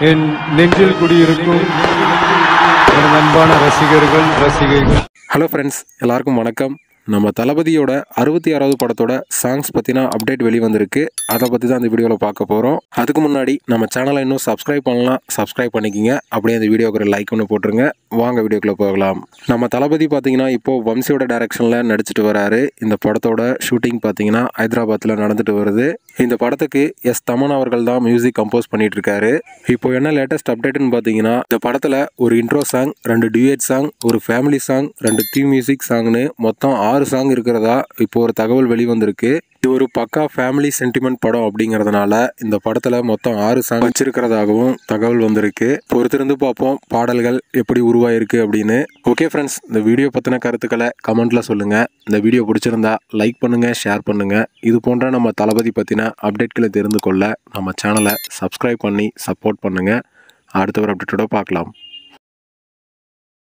என் நெஞ்சில் குடியிருக்கும் எனது அன்பான ரசிகர்கள் ரசிகைகள் ஹலோ ஃப்ரெண்ட்ஸ் எல்லாருக்கும் வணக்கம் நம்ம தளபதியோட அறுபத்தி ஆறாவது படத்தோட சாங்ஸ் பற்றின அப்டேட் வெளிவந்திருக்கு அதை பற்றி தான் இந்த வீடியோவில் பார்க்க போகிறோம் அதுக்கு முன்னாடி நம்ம சேனலை இன்னும் சப்ஸ்கிரைப் பண்ணலாம் சப்ஸ்கிரைப் பண்ணிக்கிங்க அப்படியே இந்த வீடியோக்கு ஒரு லைக் ஒன்று போட்டுருங்க வாங்க வீடியோக்குள்ளே போகலாம் நம்ம தளபதி பார்த்தீங்கன்னா இப்போது வம்சியோட டைரக்ஷனில் நடிச்சிட்டு வராரு இந்த படத்தோட ஷூட்டிங் பார்த்தீங்கன்னா ஹைதராபாத்தில் நடந்துட்டு வருது இந்த படத்துக்கு எஸ் தமன் அவர்கள் தான் மியூசிக் கம்போஸ் பண்ணிட்டு இருக்காரு இப்போ என்ன லேட்டஸ்ட் அப்டேட்னு பார்த்தீங்கன்னா இந்த படத்தில் ஒரு இன்ட்ரோ சாங் ரெண்டு டியூயட் சாங் ஒரு ஃபேமிலி சாங் ரெண்டு தீம் மியூசிக் சாங்னு மொத்தம் ஆறு சாங் இருக்கிறதா இப்போ ஒரு தகவல் வெளிவந்திருக்கு இது ஒரு பக்கா ஃபேமிலி சென்டிமெண்ட் படம் அப்படிங்கிறதுனால இந்த படத்தில் மொத்தம் ஆறு சாங் வச்சிருக்கிறதாகவும் தகவல் வந்திருக்கு பொறுத்திருந்து பார்ப்போம் பாடல்கள் எப்படி உருவாயிருக்கு அப்படின்னு ஓகே ஃப்ரெண்ட்ஸ் இந்த வீடியோ பற்றின கருத்துக்களை கமெண்ட்டில் சொல்லுங்கள் இந்த வீடியோ பிடிச்சிருந்தா லைக் பண்ணுங்கள் ஷேர் பண்ணுங்கள் இது போன்ற நம்ம தளபதி பற்றின அப்டேட்களை தெரிந்து கொள்ள நம்ம சேனலை சப்ஸ்கிரைப் பண்ணி சப்போர்ட் பண்ணுங்கள் அடுத்த ஒரு அப்டேட்டோட பார்க்கலாம்